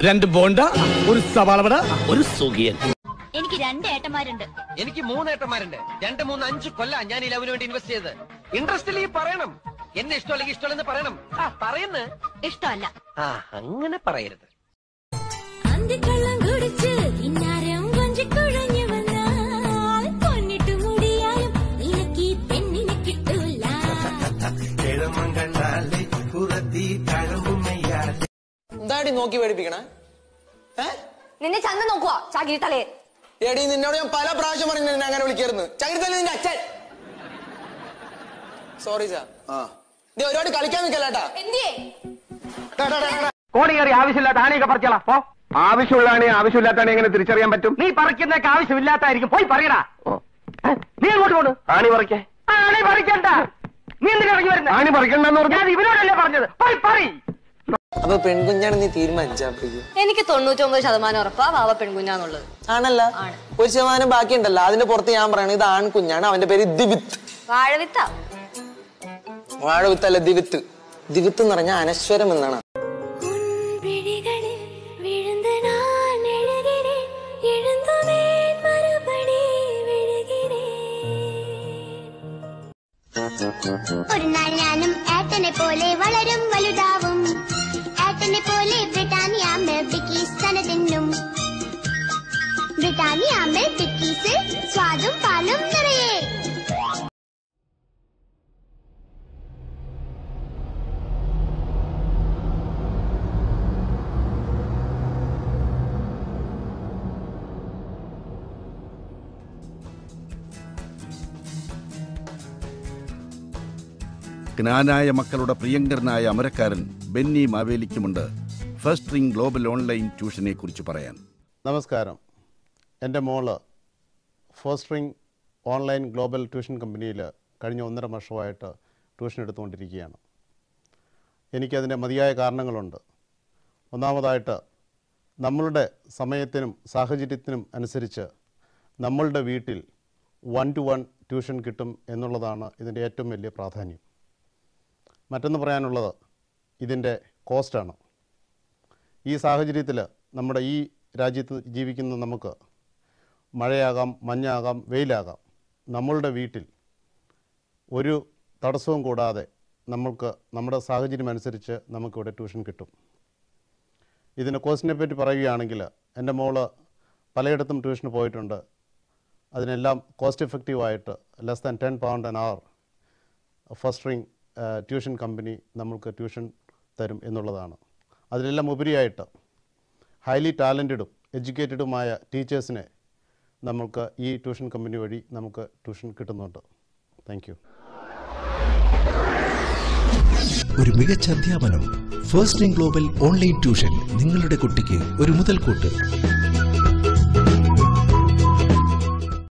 രണ്ട് ബോണ്ട ഒരു സവാളവട ഒരു സുഖിയൻ എനിക്ക് രണ്ട് ഏട്ടന്മാരുണ്ട് എനിക്ക് മൂന്നേട്ടന്മാരുണ്ട് രണ്ട് മൂന്ന് അഞ്ച് കൊല്ല ഞാൻ ഈ ലവിന് വേണ്ടി ഇൻവെസ്റ്റ് ചെയ്തത് ഇൻട്രസ്റ്റ് ഈ പറയണം എന്നെ ഇഷ്ടമല്ലെങ്കിൽ ഇഷ്ടമല്ലെന്ന് പറയണം ആ പറയുന്നു ഇഷ്ടമല്ല ആ അങ്ങനെ പറയരുത് അന്തിക്കള്ളം കുടിച്ച് ഇന്നാരം കൊഞ്ചിക്കുഴഞ്ഞു വന്നാൽ കൊന്നിട്ട് മുടിയാലും നിനക്ക് ഈ പെണ്ണിനെ കിട്ടൂല എന്താടി നോക്കി പേടിപ്പിക്കണേ ഏ നിന്നെ ചന്ത നോക്കുവാ ചാകിരി തലേ എടി നിന്നോട് ഞാൻ പല പ്രാവശ്യം പറഞ്ഞു നിന്നെ അങ്ങനെ വിളിക്കായിരുന്നു ചകിരിത്തല്ലേ നിന്റെ അച്ഛൻ സോറി സാർ ആ നീ ഒരുപാട് കളിക്കാൻ നിൽക്കല്ലേട്ടാ എന്തിയേ കോണി കയറി ആവശ്യമില്ലാത്ത ആണിയൊക്കെ പറിച്ചോളാ പോ ആവശ്യമുള്ളതാണ് ആവശ്യമില്ലാത്താണ് എങ്ങനെ തിരിച്ചറിയാൻ പറ്റും നീ പറിക്കുന്നൊക്കെ ആവശ്യമില്ലാത്തായിരിക്കും പോയി പറയടാ നീ അങ്ങോട്ട് കൊണ്ട് ആണി പറിക്കേ ആണി പറിക്കണ്ട നീ എന്തിനാ ഇറങ്ങി വരുന്നത് ആണി പറിക്കണ്ടെന്ന് പറഞ്ഞു ഞാൻ ഇവനോടല്ലേ പറഞ്ഞത് പോയി പറ അപ്പൊ പെൺകുഞ്ഞാണ് നീ തീരുമാനിച്ചപ്പോഴേക്കും എനിക്ക് തൊണ്ണൂറ്റൊമ്പത് ശതമാനം ഉറപ്പാ വാവ പെൺകുഞ്ഞാന്നുള്ളത് ആണല്ല ഒരു ശതമാനം ബാക്കിയുണ്ടല്ലോ അതിന്റെ പുറത്ത് ഞാൻ പറയണത് ഇത് ആൺകുഞ്ഞാണ് അവന്റെ പേര് ദിവിത്ത് വാഴവിത്ത വാഴവിത്തല്ല ദിവിത്ത് ദിവിത്ത് എന്ന് പറഞ്ഞാൽ അനശ്വരം എന്നാണ് உன் விழிகளில் விழுந்து நான் எழுகிறேன் எழுந்துவேன் மறுபடி விழுகிறேன் ഒരു നാൾ ഞാനും ഏട്ടനെ പോലെ വളരും വലുതാവും ഏട്ടനെ പോലെ ബ്രിട്ടാനിയ ബിക്കീസ് തന്നെ തിന്നും ബ്രിട്ടാനിയ ബിക്കീസിൽ സ്വാദും പാലും നിറയെ ജ്ഞാനായ മക്കളുടെ പ്രിയങ്കരനായ അമരക്കാരൻ ബെന്നി മാവേലിക്കുമുണ്ട് ഫസ്റ്റ് റിംഗ് ഗ്ലോബൽ ഓൺലൈൻ ട്യൂഷനെ കുറിച്ച് പറയാൻ നമസ്കാരം എൻ്റെ മോള് ഫോസ്റ്ററിങ് ഓൺലൈൻ ഗ്ലോബൽ ട്യൂഷൻ കമ്പനിയിൽ കഴിഞ്ഞ ഒന്നര വർഷമായിട്ട് ട്യൂഷൻ എടുത്തുകൊണ്ടിരിക്കുകയാണ് എനിക്കതിൻ്റെ മതിയായ കാരണങ്ങളുണ്ട് ഒന്നാമതായിട്ട് നമ്മളുടെ സമയത്തിനും സാഹചര്യത്തിനും അനുസരിച്ച് നമ്മളുടെ വീട്ടിൽ വൺ ടു വൺ ട്യൂഷൻ കിട്ടും എന്നുള്ളതാണ് ഇതിൻ്റെ ഏറ്റവും വലിയ പ്രാധാന്യം മറ്റൊന്ന് പറയാനുള്ളത് ഇതിൻ്റെ കോസ്റ്റാണ് ഈ സാഹചര്യത്തിൽ നമ്മുടെ ഈ രാജ്യത്ത് ജീവിക്കുന്ന നമുക്ക് മഴയാകാം മഞ്ഞാകാം വെയിലാകാം നമ്മളുടെ വീട്ടിൽ ഒരു തടസ്സവും കൂടാതെ നമ്മൾക്ക് നമ്മുടെ സാഹചര്യം അനുസരിച്ച് നമുക്കിവിടെ ട്യൂഷൻ കിട്ടും ഇതിൻ്റെ കോസ്റ്റിനെ പറ്റി പറയുകയാണെങ്കിൽ എൻ്റെ മോള് പലയിടത്തും ട്യൂഷന് പോയിട്ടുണ്ട് അതിനെല്ലാം കോസ്റ്റ് എഫക്റ്റീവായിട്ട് less than ten pound an hour first ring tuition company നമ്മൾക്ക് ട്യൂഷൻ തരും എന്നുള്ളതാണ് അതിലെല്ലാം ഉപരിയായിട്ട് ഹൈലി ടാലൻറ്റഡും എഡ്യൂക്കേറ്റഡുമായ ടീച്ചേഴ്സിനെ നമുക്ക് ഈ ട്യൂഷൻ കമ്പനി വഴി നമുക്ക് ട്യൂഷൻ കിട്ടുന്നുണ്ട് താങ്ക് യു ഒരു മികച്ച അധ്യാപനം first in global online tuition നിങ്ങളുടെ കുട്ടിക്ക് ഒരു മുതൽക്കൂട്ട്